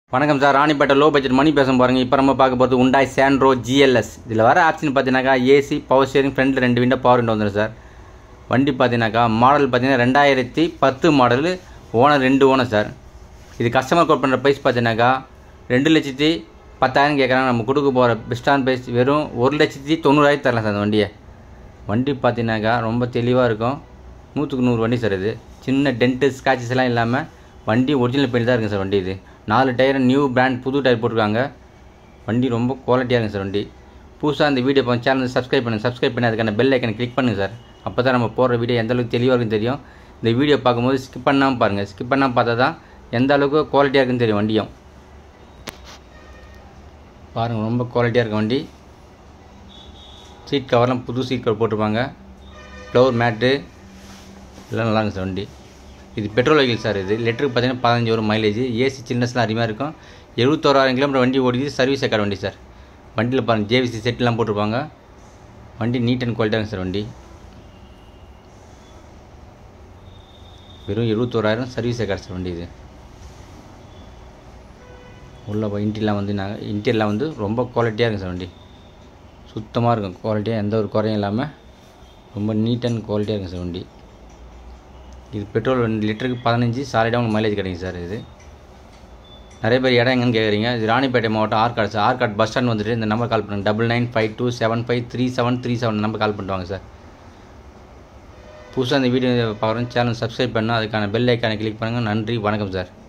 வணக்கம் sir Ranipet low budget Mani பேச பாருங்க இப்போ நம்ம பார்க்க போகிறது உண்டாய் சாண்ட்ரோ ஜிஎல்எஸ் இதில் வர ஆப்ஷன் பார்த்தீங்கன்னாக்கா ஏசி பவர் ஸ்டேரிங் ஃப்ரண்ட்டில் ரெண்டு விண்டோ பவர் விண்டோ வந்துடும் சார் வண்டி பார்த்தீங்கன்னாக்கா மாடல் பார்த்தீங்கன்னா ரெண்டாயிரத்தி பத்து மாடலு ஓனர் ரெண்டு ஓனர் சார் இது கஸ்டமர் கோட் பண்ணுற ப்ரைஸ் பார்த்தீங்கன்னாக்கா ரெண்டு லட்சத்தி பத்தாயிரம் கேட்குறாங்க நம்ம கொடுக்க போகிற பெஸ்டான் ப்ரைஸ் வெறும் ஒரு லட்சத்தி தொண்ணூறாயிரம் தரலாம் சார் அந்த வண்டியை வண்டி பார்த்தீங்கன்னாக்கா ரொம்ப தெளிவாக இருக்கும் நூற்றுக்கு நூறு வண்டி சார் இது சின்ன டென்ட்டு ஸ்க்ராச்சஸ் எல்லாம் இல்லாமல் வண்டி ஒரிஜினல் பெயிண்ட் தான் இருக்குது சார் வண்டி இது நாலு டயர் நியூ பிராண்ட் புது டயர் போட்டிருக்காங்க வண்டி ரொம்ப குவாலிட்டியாக இருக்குது சார் வண்டி புதுசாக அந்த வீடியோ இப்போ சேனல் சப்ஸ்கிரைப் பண்ணுங்கள் சப்ஸ்கிரைப் பண்ணி அதுக்கான பெல் ஐக்கனை கிளிக் பண்ணுங்கள் சார் அப்போ தான் நம்ம போடுற வீடியோ எந்த அளவுக்கு தெளிவாக இருக்குன்னு தெரியும் இந்த வீடியோ பார்க்கும்போது ஸ்கிப் பண்ணாமல் பாருங்கள் ஸ்கிப் பண்ணாமல் பார்த்தா தான் எந்த அளவுக்கு குவாலிட்டியாக இருக்குன்னு தெரியும் வண்டியும் பாருங்கள் ரொம்ப குவாலிட்டியாக இருக்க வண்டி சீட் கவர்லாம் புது சீட் கவர் போட்டிருப்பாங்க ஃப்ளவர் மேட்டு எல்லாம் நல்லா இருக்கும் சார் வண்டி இது பெட்ரோல் வெஹிக்கிள் சார் இது லிட்டருக்கு பார்த்தீங்கன்னா பதினஞ்சு வரும் மைலேஜ் ஏசி சில்னஸ்லாம் அருமையாக இருக்கும் எழுபத்தோராயிரம் கிலோமீட்டர் வண்டி ஓடிது சர்வீஸ் ரெக்கார்ட் வண்டி சார் வண்டியில் பாருங்கள் ஜேவிசி செட்லாம் போட்டிருப்பாங்க வண்டி நீட் அண்ட் குவாலிட்டியாக இருக்கும் சார் வண்டி வெறும் எழுபத்தோராயிரம் சர்வீஸ் ரெக்கார்ட் சார் வண்டி இது உள்ள இன்டீரியர்லாம் வந்து நாங்கள் இன்டீரியர்லாம் வந்து ரொம்ப குவாலிட்டியாக இருக்கும் சார் வண்டி சுத்தமாக இருக்கும் குவாலிட்டியாக எந்த ஒரு குறையும் இல்லாமல் ரொம்ப நீட் அண்ட் குவாலிட்டியாக இருக்கும் சார் வண்டி இது பெட்ரோல் ரெண்டு லிட்டருக்கு பதினஞ்சு சாலிடாக உங்களுக்கு மைலேஜ் கிடைக்கும் சார் இது நிறைய பேர் இடம் எங்கன்னு கேட்குறீங்க இது ராணிப்பேட்டை மாவட்டம் Arcot sir Arcot bus stand வந்துட்டு இந்த நம்பர் கால் பண்ணுங்கள் double nine five two seven five three seven three seven number call பண்ணிட்டு வாங்க சார் புதுசாக இந்த வீடியோ பார்க்குறோம் சேனல் சப்ஸ்கிரைப் பண்ணால் அதுக்கான பெல் ஐக்கானை கிளிக் பண்ணுங்கள் நன்றி வணக்கம் சார்